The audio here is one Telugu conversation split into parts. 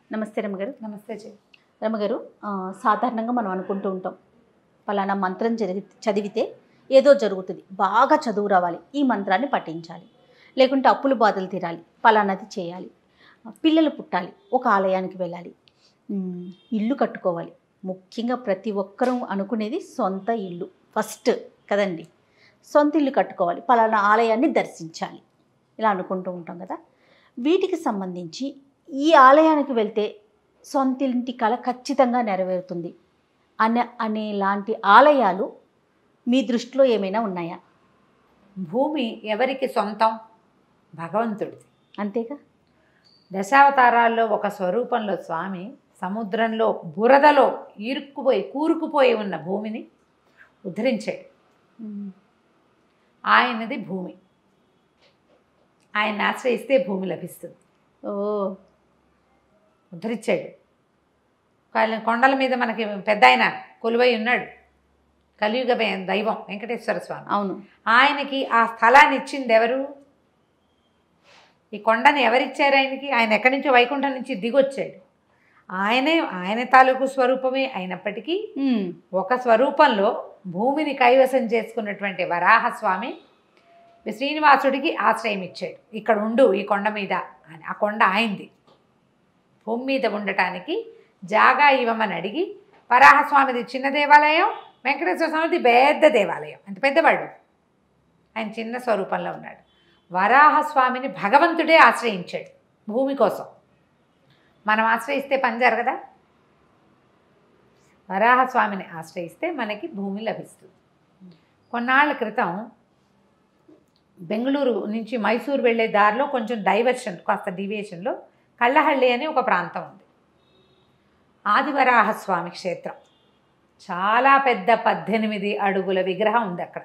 నమస్తే రమగారు నమస్తే జీ రమగారు ఆ, సాధారణంగా మనం అనుకుంటూ ఉంటాం పలానా మంత్రం జరిగి చదివితే ఏదో జరుగుతుంది బాగా చదువు రావాలి ఈ మంత్రాన్ని పఠించాలి లేకుంటే అప్పులు బాధలు తీరాలి పలానాది చేయాలి పిల్లలు పుట్టాలి ఒక ఆలయానికి వెళ్ళాలి ఉమ్, ఇల్లు కట్టుకోవాలి ముఖ్యంగా ప్రతి ఒక్కరూ అనుకునేది సొంత ఇల్లు ఫస్ట్ కదండి సొంత ఇల్లు కట్టుకోవాలి పలానా ఆలయాన్ని దర్శించాలి ఇలా అనుకుంటూ ఉంటాం కదా వీటికి సంబంధించి ఈ ఆలయానికి వెళ్తే సొంత ఇంటి కళ ఖచ్చితంగా నెరవేరుతుంది అనే అనేలాంటి ఆలయాలు మీ దృష్టిలో ఏమైనా ఉన్నాయా భూమి ఎవరికి సొంతం భగవంతుడిది అంతేగా దశావతారాల్లో ఒక స్వరూపంలో స్వామి సముద్రంలో బురదలో ఇరుక్కుపోయి కూరుకుపోయి ఉన్న భూమిని ఉద్ధరించాడు ఆయనది భూమి ఆయన ఆశ్రయిస్తే భూమి లభిస్తుంది ఓ ఉద్ధరించాడు కాళ్ళ- కొండల మీద మనకి పెద్ద ఆయన కొలువై ఉన్నాడు కలియుగ వే- దైవం వెంకటేశ్వర స్వామి అవును ఆయనకి ఆ స్థలాన్ని ఇచ్చింది ఎవరు ఈ కొండని ఎవరిచ్చారు ఆయనకి ఆయన ఎక్కడి నుంచో వైకుంఠం నుంచి దిగొచ్చాడు ఆయనే ఆయన తాలూకు స్వరూపమే అయినప్పటికీ ఉమ్, ఒక స్వరూపంలో భూమిని కైవసం చేసుకున్నటువంటి వరాహస్వామి శ్రీనివాసుడికి ఆశ్రయం ఇచ్చాడు ఇక్కడ ఉండు ఈ కొండ మీద అని ఆ కొండ ఆయనది భూమి మీద ఉండటానికి జాగా ఇవ్వమని అడిగి వరాహస్వామిది చిన్న దేవాలయం వెంకటేశ్వర స్వామిది పెద్ద దేవాలయం అంత పెద్దవాడు ఆయన చిన్న స్వరూపంలో ఉన్నాడు వరాహస్వామిని భగవంతుడే ఆశ్రయించాడు భూమి కోసం మనం ఆశ్రయిస్తే పని జరగదా వరాహస్వామిని ఆశ్రయిస్తే మనకి భూమి లభిస్తుంది కొన్నాళ్ళ క్రితం బెంగళూరు నుంచి మైసూరు వెళ్ళే దారిలో కొంచెం డైవర్షన్ కాస్త డివియేషన్లో కళ్ళహళ్ళి అని ఒక ప్రాంతం ఉంది ఆదివరాహస్వామి క్షేత్రం చాలా పెద్ద పద్దెనిమిది అడుగుల విగ్రహం ఉంది అక్కడ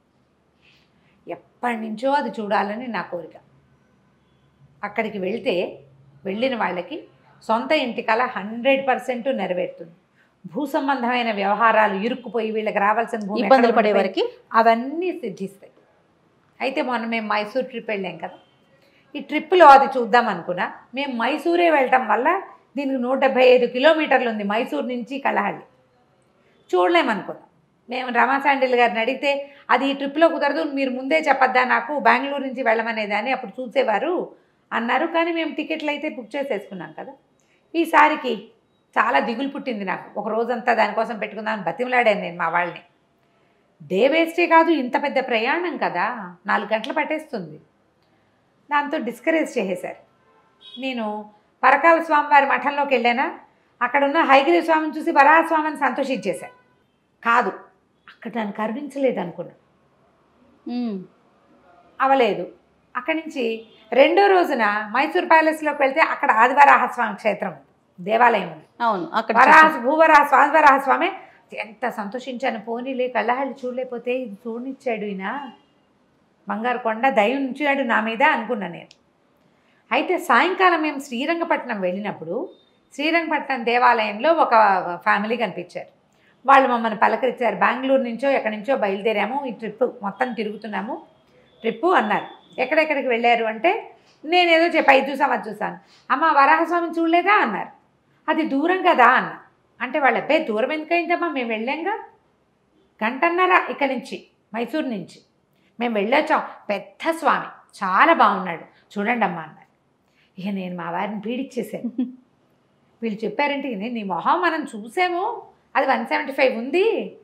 ఎప్పటి నుంచో అది చూడాలని నా కోరిక అక్కడికి వెళ్తే వెళ్ళిన వాళ్ళకి సొంత ఇంటి కల హండ్రెడ్ పర్సెంట్ నెరవేరుతుంది భూ సంబంధమైన వ్యవహారాలు ఇరుక్కుపోయి వీళ్ళకి రావాల్సిన భూమి ఇబ్బందులు ఎక్కడ పడే ఉండిపోయి వారికి అవన్నీ సిద్ధిస్తాయి అయితే మొన్న మేము మైసూర్ ట్రిప్ వెళ్ళాం కదా ఈ ట్రిప్లో అది చూద్దాం అనుకున్నా మేము మైసూరే వెళ్ళటం వల్ల దీనికి నూట డెబ్బై ఐదు కిలోమీటర్లు ఉంది మైసూర్ నుంచి కళహళ్ళి చూడలేమనుకున్నాం మేము రమా శాండిల్ గారిని అడిగితే అది ఈ ట్రిప్లో కుదరదు మీరు ముందే చెప్పొద్దా నాకు బెంగళూరు నుంచి వెళ్ళమనేది అని అప్పుడు చూసేవారు అన్నారు కానీ మేము టికెట్లు అయితే బుక్ చేసేసుకున్నాం కదా ఈసారికి చాలా దిగులు పుట్టింది నాకు ఒక రోజంతా దానికోసం పెట్టుకుందామని బతిమలాడాను నేను మా వాళ్ళని డే వేస్టే కాదు ఇంత పెద్ద ప్రయాణం కదా నాలుగు గంటలు పట్టేస్తుంది దాంతో డిస్కరేజ్ చేసేశారు నేను పరకాల స్వామివారి మఠంలోకి వెళ్ళానా అక్కడ ఉన్న హైగిరి స్వామిని చూసి వరాహస్వామిని సంతోషించేశాను కాదు అక్కడ నన్ను కరుణించలేదు అనుకున్నా ఉమ్, అవలేదు అక్కడి నుంచి రెండో రోజున మైసూర్ ప్యాలెస్లోకి వెళ్తే అక్కడ ఆదివరాహస్వామి క్షేత్రం ఉంది, దేవాలయం ఉంది అవును అక్కడ వరాహ భూవరాహ స్వామివరాహ స్వామి ఎంత సంతోషించాను పోనీలే కళ్ళహళ్ళి చూడలేకపోతే ఇది చూడనిచ్చాడు ఈయన బంగారు కొండ దయ ఉంచాడు నా మీద అనుకున్నా నేను అయితే సాయంకాలం మేము శ్రీరంగపట్నం వెళ్ళినప్పుడు శ్రీరంగపట్నం దేవాలయంలో ఒక ఫ్యామిలీ కనిపించారు వాళ్ళు మమ్మల్ని పలకరించారు బెంగళూరు నుంచో ఎక్కడి నుంచో బయలుదేరాము ఈ ట్రిప్ మొత్తం తిరుగుతున్నాము ట్రిప్పు అన్నారు ఎక్కడెక్కడికి వెళ్ళారు అంటే నేనేదో చెప్పి ఇది చూసాం అది చూసాను అమ్మ వరాహస్వామిని చూడలేదా అన్నారు అది దూరం కదా అన్న అంటే వాళ్ళ అబ్బాయి దూరం ఎందుకైందమ్మా మేము వెళ్ళాంగా గంటన్నర ఇక్కడి నుంచి మైసూర్ నుంచి మేము వెళ్ళొచ్చాం పెద్ద స్వామి చాలా బాగున్నాడు చూడండి అమ్మా అన్నారు ఇక నేను మా వారిని పీడిచ్చేసాను వీళ్ళు చెప్పారంటే "ఇది నీ మొహం మనం చూసాము అది వన్ సెవెంటీ ఫైవ్ ఉంది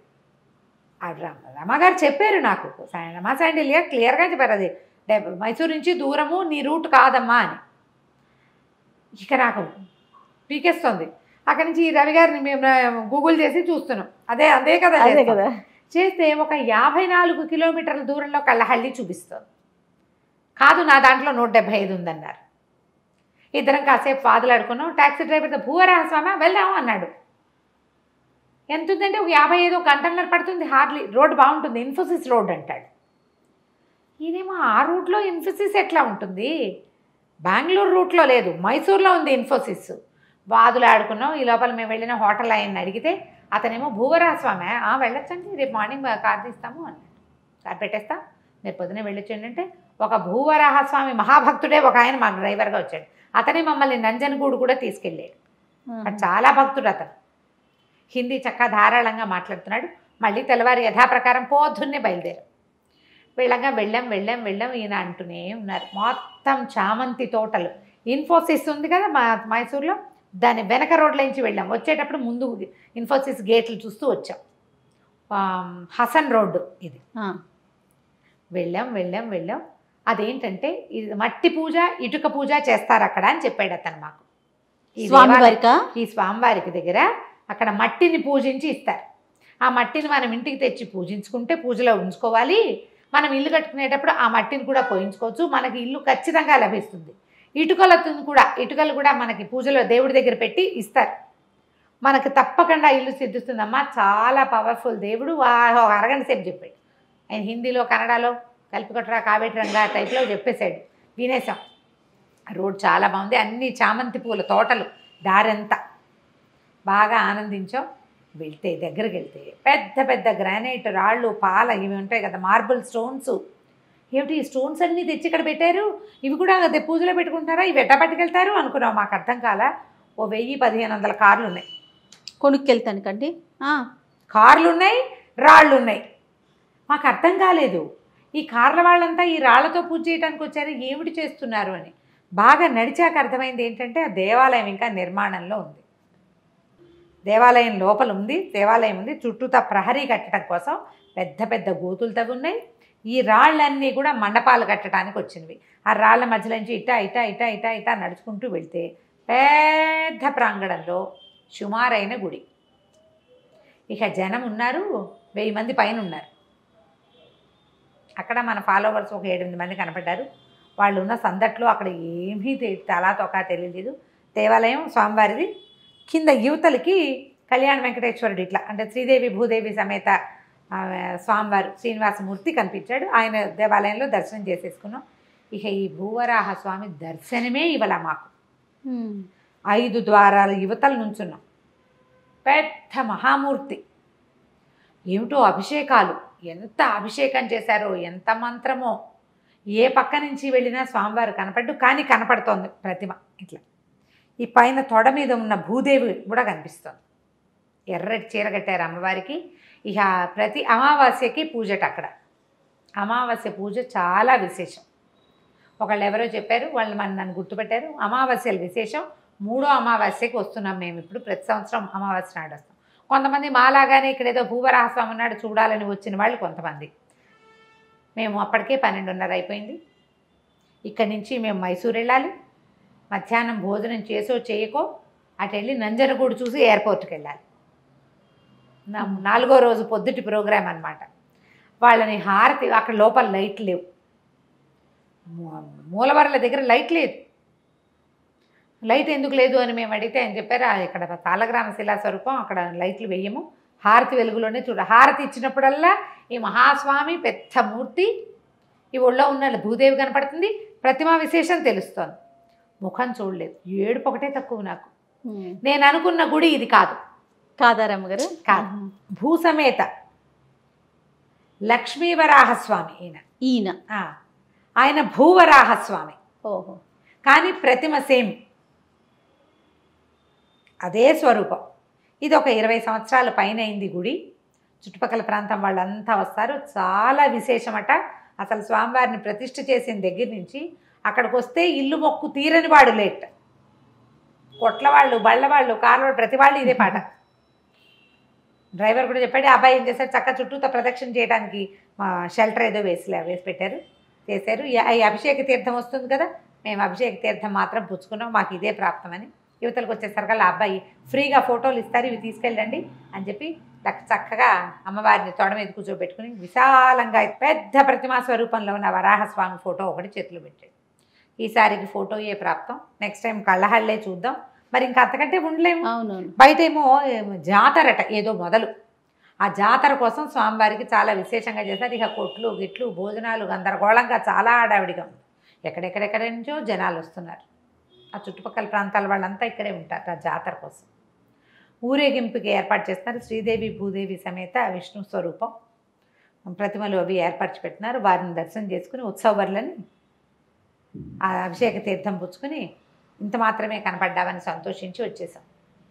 ఆ రమ రమగారు చెప్పారు నాకు రమా శాండిలియా క్లియర్గా చెప్పారు అది డెబ్- మైసూర్ నుంచి దూరము నీ రూట్ కాదమ్మా అని ఇక నాకు పీకేస్తుంది అక్కడి నుంచి ఈ రవి గారిని మేము గూగుల్ చేసి చూస్తున్నాం అదే అదే కదా అదే చేస్తాం. కదా చేస్తే ఒక యాభై నాలుగు కిలోమీటర్ల దూరంలో కళ్ళహళ్ళి చూపిస్తుంది కాదు నా దాంట్లో నూట డెబ్బై ఐదు ఉందన్నారు ఇద్దరం కాసేపు వాదులాడుకున్నాం ట్యాక్సీ డ్రైవర్తో భూవరాహస్వామి వెళ్దాం అన్నాడు ఎంత ఉందంటే ఒక యాభై ఐదు గంటన్నర పడుతుంది హార్డ్లీ రోడ్ బాగుంటుంది ఇన్ఫోసిస్ రోడ్ అంటాడు ఈయనేమో ఆ రూట్లో ఇన్ఫోసిస్ ఎట్లా ఉంటుంది బెంగళూరు రూట్లో లేదు మైసూర్లో ఉంది ఇన్ఫోసిస్ వాదులు ఆడుకున్నాం ఈ లోపల మేము వెళ్ళిన హోటల్ ఆయన్ని అడిగితే అతనేమో భూవరాస్వామి "ఆ, వెళ్ళొచ్చండి రేపు మార్నింగ్ కార్ తీస్తాము అన్నాడు కార్ పెట్టేస్తా మీరు పొద్దునే వెళ్ళొచ్చండి అంటే ఒక భూవరాహస్వామి మహాభక్తుడే ఒక ఆయన మాకు డ్రైవర్గా వచ్చాడు అతనే మమ్మల్ని నంజనగూడు కూడా తీసుకెళ్ళాడు అటు చాలా భక్తుడు అతను హిందీ చక్కగా ధారాళంగా మాట్లాడుతున్నాడు మళ్ళీ తెల్లవారు యథాప్రకారం పోధున్నే బయలుదేరాం వెళ్ళగా వెళ్ళాం వెళ్ళాం వెళ్ళాం ఈయన అంటూనే ఉన్నారు మొత్తం చామంతి తోటలు ఇన్ఫోసిస్ ఉంది కదా మా మైసూర్లో దాని వెనక రోడ్ల నుంచి వెళ్ళాం వచ్చేటప్పుడు ముందు ఇన్ఫోసిస్ గేట్లు చూస్తూ వచ్చాం ఆ, హసన్ రోడ్డు ఇది ఆ, వెళ్ళాం వెళ్ళాం వెళ్ళాం అదేంటంటే ఇది మట్టి పూజ ఇటుక పూజ చేస్తారు అక్కడ అని చెప్పాడు అతను మాకు ఈ స్వామి దేవాలయం- వారికా ఈ స్వామివారికి దగ్గర అక్కడ మట్టిని పూజించి ఇస్తారు ఆ మట్టిని మనం ఇంటికి తెచ్చి పూజించుకుంటే పూజలో ఉంచుకోవాలి మనం ఇల్లు కట్టుకునేటప్పుడు ఆ మట్టిని కూడా పోయించుకోవచ్చు మనకి ఇల్లు ఖచ్చితంగా లభిస్తుంది ఇటుకలతో కూడా ఇటుకలు కూడా మనకి పూజలో దేవుడి దగ్గర పెట్టి ఇస్తారు మనకు తప్పకుండా ఇల్లు సిద్ధిస్తుందమ్మా చాలా పవర్ఫుల్ దేవుడు వా- ఒక అరగంట సేపు చెప్పాడు ఆయన హిందీలో కన్నడలో కలిపికొట్టరా కావేటి రంగా టైప్లో చెప్పేశాడు వినేసాం రోడ్ చాలా బాగుంది అన్ని చామంతి పూల తోటలు దారంతా బాగా ఆనందించాం వెళ్తే దగ్గరికి వెళ్తే పెద్ద పెద్ద గ్రానైట్ రాళ్ళు పాల ఇవి ఉంటాయి కదా మార్బుల్ స్టోన్స్ ఏమిటి ఈ స్టోన్స్ అన్నీ తెచ్చి ఇక్కడ పెట్టారు ఇవి కూడా అదే పూజలో పెట్టుకుంటారా ఇవి ఎట్ట పట్టుకెళ్తారు అనుకున్నాం మాకు అర్థం కాల ఓ వెయ్యి పదిహేను వందల కార్లు ఉన్నాయి కొనుక్కెళ్తానికండి ఆ, కార్లు ఉన్నాయి రాళ్ళు ఉన్నాయి మాకు అర్థం కాలేదు ఈ కార్ల వాళ్ళంతా ఈ రాళ్లతో పూజ చేయడానికి వచ్చారు ఏమిటి చేస్తున్నారు అని బాగా నడిచాక అర్థమైంది ఏంటంటే ఆ దేవాలయం ఇంకా నిర్మాణంలో ఉంది దేవాలయం లోపల ఉంది దేవాలయం ఉంది చుట్టూతా ప్రహరీ కట్టడం కోసం పెద్ద పెద్ద గోతులు తవ్వి ఉన్నాయి ఈ రాళ్ళన్నీ కూడా మండపాలు కట్టడానికి వచ్చినవి ఆ రాళ్ళ మధ్యలో నుంచి ఇటా ఇటా ఇటా ఇటా ఇటా నడుచుకుంటూ వెళ్తే పెద్ద ప్రాంగణంలో సుమారైన గుడి ఇక జనం ఉన్నారు వెయ్యి మంది పైన ఉన్నారు అక్కడ మన ఫాలోవర్స్ ఒక ఏడెనిమిది మంది కనపడ్డారు వాళ్ళు ఉన్న సందట్లో అక్కడ ఏమీ తె- తలా తొకా తెలియలేదు దేవాలయం స్వామివారిది కింద యువతలకి కళ్యాణ వెంకటేశ్వరుడు ఇట్లా అంటే శ్రీదేవి భూదేవి సమేత ఆ, స్వామివారు శ్రీనివాసమూర్తి కనిపించాడు ఆయన దేవాలయంలో దర్శనం చేసేసుకున్నాం ఇక ఈ భూవరాహ స్వామి దర్శనమే ఇవ్వాల మాకు ఉమ్, ఐదు ద్వారాల యువతల నుంచున్నాం పెద్ద మహామూర్తి ఏమిటో అభిషేకాలు ఎంత అభిషేకం చేశారో ఎంత మంత్రమో ఏ పక్క నుంచి వెళ్ళినా స్వామివారు కనపడ్డు కానీ కనపడుతోంది ప్రతిమ ఇట్లా ఈ పైన తొడ మీద ఉన్న భూదేవి కూడా కనిపిస్తోంది ఎర్రటి చీర కట్టారు అమ్మవారికి ఇక ప్రతి అమావాస్యకి పూజట అక్కడ అమావాస్య పూజ చాలా విశేషం ఒకళ్ళు ఎవరో చెప్పారు వాళ్ళు మన నన్ను గుర్తుపెట్టారు అమావాస్యల విశేషం మూడో అమావాస్యకి వస్తున్నాం మేము ఇప్పుడు ప్రతి సంవత్సరం అమావాస్య నాడు వస్తాం కొంతమంది మాలాగానే ఇక్కడ ఏదో భూవరాహస్వామి ఉన్నాడు చూడాలని వచ్చిన వాళ్ళు కొంతమంది మేము అప్పటికే పన్నెండున్నర అయిపోయింది ఇక్కడి నుంచి మేము మైసూర్ వెళ్ళాలి మధ్యాహ్నం భోజనం చేసో చేయకో అటు వెళ్ళి నంజనగూడు చూసి ఎయిర్పోర్ట్కి వెళ్ళాలి నా- నాలుగో రోజు పొద్దుటి ప్రోగ్రామ్ అన్నమాట వాళ్ళని హారతి అక్కడ లోపల లైట్ లేవు మూ- మూలవరల దగ్గర లైట్ లేదు లైట్ ఎందుకు లేదు అని మేము అడిగితే ఆయన చెప్పారు "ఆ, ఇక్కడ తాళగ్రామ శిలా స్వరూపం అక్కడ లైట్లు వేయము హారతి వెలుగులోనే చూడ హారతి ఇచ్చినప్పుడల్లా ఈ మహాస్వామి పెద్ద మూర్తి ఈ ఒళ్ళో ఉన్న భూదేవి కనపడుతుంది ప్రతిమా విశేషం తెలుస్తోంది ముఖం చూడలేదు ఏడుపు ఒకటే తక్కువ నాకు ఉమ్. నేను అనుకున్న గుడి ఇది కాదు కాదా రమ్మగారు కాదు. భూసమేత లక్ష్మీవరాహస్వామి ఈయన ఈయన ఆ, ఆయన భూవరాహస్వామి ఓహో కానీ ప్రతిమ సేమ్ అదే స్వరూపం ఇది ఒక ఇరవై సంవత్సరాల పైన అయింది గుడి చుట్టుపక్కల ప్రాంతం వాళ్ళంతా వస్తారు చాలా విశేషమట అసలు స్వామివారిని ప్రతిష్ఠ చేసిన దగ్గర నుంచి అక్కడికి వస్తే ఇల్లు మొక్కు తీరని వాడు లేట్ కొట్ల వాళ్ళు బళ్ళ వాళ్ళు కార్ల వాళ్ళు ప్రతి వాళ్ళు ఇదే పాట డ్రైవర్ కూడా చెప్పాడు "ఆ అబ్బాయి ఏం చేశారు చక్క చుట్టూతో ప్రదక్షిణ చేయడానికి మా షెల్టర్ ఏదో వేసి వేసి పెట్టారు చేశారు ఈ- ఈ అభిషేక తీర్థం వస్తుంది కదా మేము అభిషేక తీర్థం మాత్రం పుచ్చుకున్నాం మాకు ఇదే ప్రాప్తమని యువతలకు వచ్చేసరికల్లా ఆ అబ్బాయి ఫ్రీగా ఫోటోలు ఇస్తారు ఇవి తీసుకెళ్ళండి అని చెప్పి చక్క- చక్కగా అమ్మవారిని తొడ మీద కూర్చోబెట్టుకుని విశాలంగా పెద్ద ప్రతిమా స్వరూపంలో ఉన్న వరాహస్వామి ఫోటో ఒకటి చేతిలో పెట్టాడు ఈసారికి ఫోటో ఏ ప్రాప్తం నెక్స్ట్ టైం కళ్ళహళ్ళే చూద్దాం మరి ఇంకా అంతకంటే ఉండలేము అవునవును బయట ఏమో ఏమో జాతరట ఏదో మొదలు ఆ జాతర కోసం స్వామివారికి చాలా విశేషంగా చేశారు ఇక కొట్లు గిట్లు భోజనాలు గందరగోళంగా చాలా ఆడావిడిగా ఉంది ఎక్కడెక్కడెక్కడ నుంచో జనాలు వస్తున్నారు ఆ చుట్టుపక్కల ప్రాంతాల వాళ్ళంతా ఇక్కడే ఉంటారు ఆ జాతర కోసం ఊరేగింపుకి ఏర్పాటు చేస్తున్నారు శ్రీదేవి భూదేవి సమేత విష్ణు స్వరూపం ప్రతిమలు అవి ఏర్పరిచి పెట్టినారు వారిని దర్శనం చేసుకుని ఉత్సవర్లని ఆ అభిషేక తీర్థం పుచ్చుకుని ఇంత మాత్రమే కనపడ్డామని సంతోషించి వచ్చేసాం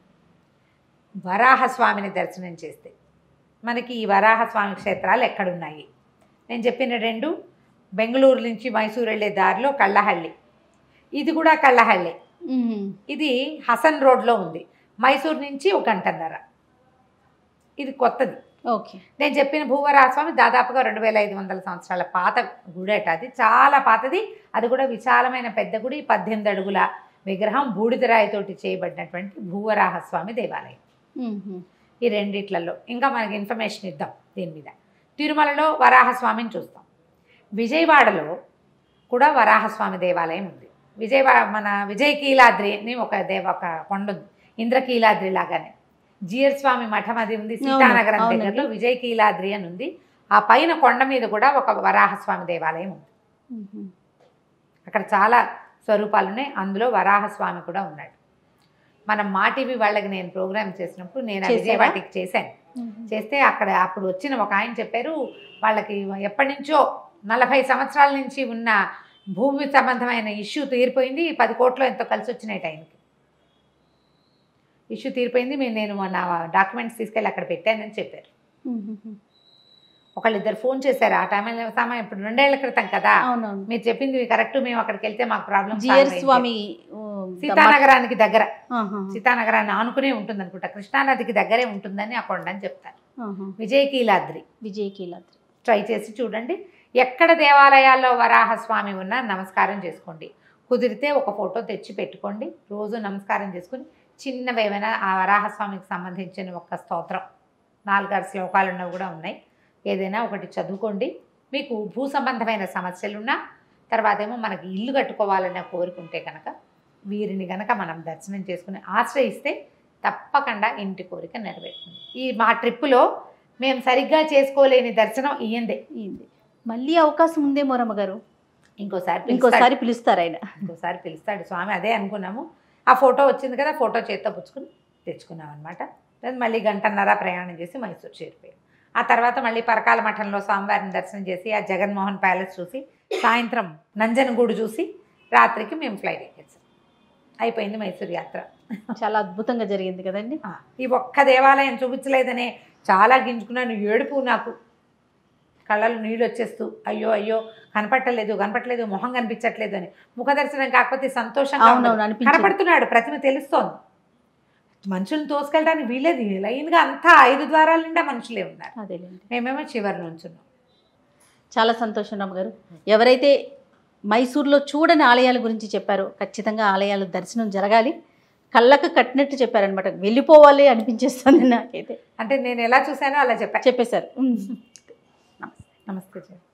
వరాహస్వామిని దర్శనం చేస్తే మనకి ఈ వరాహస్వామి క్షేత్రాలు ఎక్కడున్నాయి నేను చెప్పిన రెండు బెంగళూరు నుంచి మైసూరు వెళ్ళే దారిలో కళ్ళహళ్ళి ఇది కూడా కళ్ళహళ్ళి మ్మ్. ఇది హసన్ రోడ్లో ఉంది మైసూరు నుంచి ఒక గంటన్నర ఇది కొత్తది ఓకే నేను చెప్పిన భూవరాస్వామి దాదాపుగా రెండు వేల ఐదు వందల సంవత్సరాల పాత గుడేట అది చాలా పాతది అది కూడా విశాలమైన పెద్ద గుడి పద్దెనిమిది అడుగుల విగ్రహం బూడిదరాయితోటి చేయబడినటువంటి భూవరాహస్వామి దేవాలయం మ్మ్. ఈ రెండిట్లలో ఇంకా మనకి ఇన్ఫర్మేషన్ ఇద్దాం దీని మీద తిరుమలలో వరాహస్వామిని చూస్తాం విజయవాడలో కూడా వరాహస్వామి దేవాలయం ఉంది విజయవాడ మన విజయకీలాద్రి అని ఒక దేవ ఒక కొండ ఉంది ఇంద్రకీలాద్రి లాగానే జియర్ స్వామి మఠం అది ఉంది సీతానగరం అవునండి. దగ్గరలో విజయకీలాద్రి అని ఉంది ఆ పైన కొండ మీద కూడా ఒక వరాహస్వామి దేవాలయం ఉంది మ్మ్. అక్కడ చాలా స్వరూపాలు ఉన్నాయి అందులో వరాహస్వామి కూడా ఉన్నాడు మనం మా టీవీ వాళ్ళకి నేను ప్రోగ్రామ్ చేసినప్పుడు నేను ఆ చేశారా? విజయవాడకి చేశాను మ్మ్. చేస్తే అక్కడ అప్పుడు వచ్చిన ఒక ఆయన చెప్పారు వాళ్ళకి ఎప్పటి నుంచో నలభై సంవత్సరాల నుంచి ఉన్న భూమి సంబంధమైన ఇష్యూ తీరిపోయింది పది కోట్లు ఎంతో కలిసి వచ్చినాయి టైంకి ఇష్యూ తీరిపోయింది మేము నేను నా డాక్యుమెంట్స్ తీసుకెళ్ళి అక్కడ పెట్టానని చెప్పారు మ్మ్. ఒకళ్ళిద్దరు ఫోన్ చేశారు ఆ టైంలో సమయం ఇప్పుడు రెండేళ్ల క్రితం కదా అవునవును మీరు చెప్పింది కరెక్ట్ మేము అక్కడికి వెళ్తే మాకు ప్రాబ్లం జియర్ స్వామి ఓ, సీతానగరానికి దగ్గర ఆహా. సీతానగరాన్ని ఆనుకునే ఉంటుంది అనుకుంటా కృష్ణానదికి దగ్గరే ఉంటుందని ఆ కొండ అని చెప్తారు ఆహా. విజయకీలాద్రి విజయ కీలాద్రి ట్రై చేసి చూడండి ఎక్కడ దేవాలయాల్లో వరాహస్వామి ఉన్నా నమస్కారం చేసుకోండి కుదిరితే ఒక ఫోటో తెచ్చి పెట్టుకోండి రోజు నమస్కారం చేసుకుని చిన్నవి ఏమైనా ఆ వరాహస్వామికి సంబంధించిన ఒక స్తోత్రం నాలుగారు శ్లోకాలు ఉన్నవి కూడా ఉన్నాయి ఏదైనా ఒకటి చదువుకోండి మీకు భూ సంబంధమైన సమస్యలున్నా తర్వాత ఏమో మనకి ఇల్లు కట్టుకోవాలనే కోరుకుంటే కనుక వీరిని గనక మనం దర్శనం చేసుకుని ఆశ్రయిస్తే తప్పకుండా ఇంటి కోరిక నెరవేరుతుంది ఈ మా ట్రిప్పులో మేము సరిగ్గా చేసుకోలేని దర్శనం ఇయ్యందే ఇది మళ్ళీ అవకాశం ఉందేమో రమ్మగారు ఇంకోసారి పిలుస్తాడు. ఇంకోసారి పిలుస్తారు ఆయన ఇంకోసారి పిలుస్తాడు స్వామి అదే అనుకున్నాము ఆ ఫోటో వచ్చింది కదా ఫోటో చేత్తో పుచ్చుకుని తెచ్చుకున్నాం అనమాట మళ్ళీ గంటన్నర ప్రయాణం చేసి మైసూరు చేరిపోయాం ఆ తర్వాత మళ్ళీ పరకాల మఠంలో స్వామివారిని దర్శనం చేసి ఆ జగన్మోహన్ ప్యాలెస్ చూసి సాయంత్రం నంజనగూడు చూసి రాత్రికి మేము ఫ్లైట్ ఎక్కేసాం అయిపోయింది మైసూరు యాత్ర చాలా అద్భుతంగా జరిగింది కదండి ఆ, ఈ ఒక్క దేవాలయం చూపించలేదనే చాలా గింజుకున్నాను ఏడుపు నాకు కళ్ళలో నీళ్ళు వచ్చేస్తూ అయ్యో అయ్యో కనపట్టలేదు కనపట్టలేదు మొహం కనిపించట్లేదు అని ముఖ దర్శనం కాకపోతే సంతోషంగా ఉండదు. అవునవును అనిపించింది కనపడుతున్నాడు ప్రతిమ తెలుస్తోంది మనుషులను తోసుకెళ్ళడానికి వీలేదు లైన్గా అంతా ఐదు ద్వారాల నిండా మనుషులే ఉన్నారు అదేలేండి మేమేమో చివరి నుంచున్నాం చాలా సంతోషం రమ్మగారు ఎవరైతే మైసూర్లో చూడని ఆలయాల గురించి చెప్పారో ఖచ్చితంగా ఆలయాల దర్శనం జరగాలి కళ్ళకు కట్టినట్టు చెప్పారనమాట వెళ్ళిపోవాలి అనిపించేస్తుంది నాకైతే అంటే నేను ఎలా చూశానో అలా చెప్పాను చెప్పేశారు ఉమ్. నమస్తే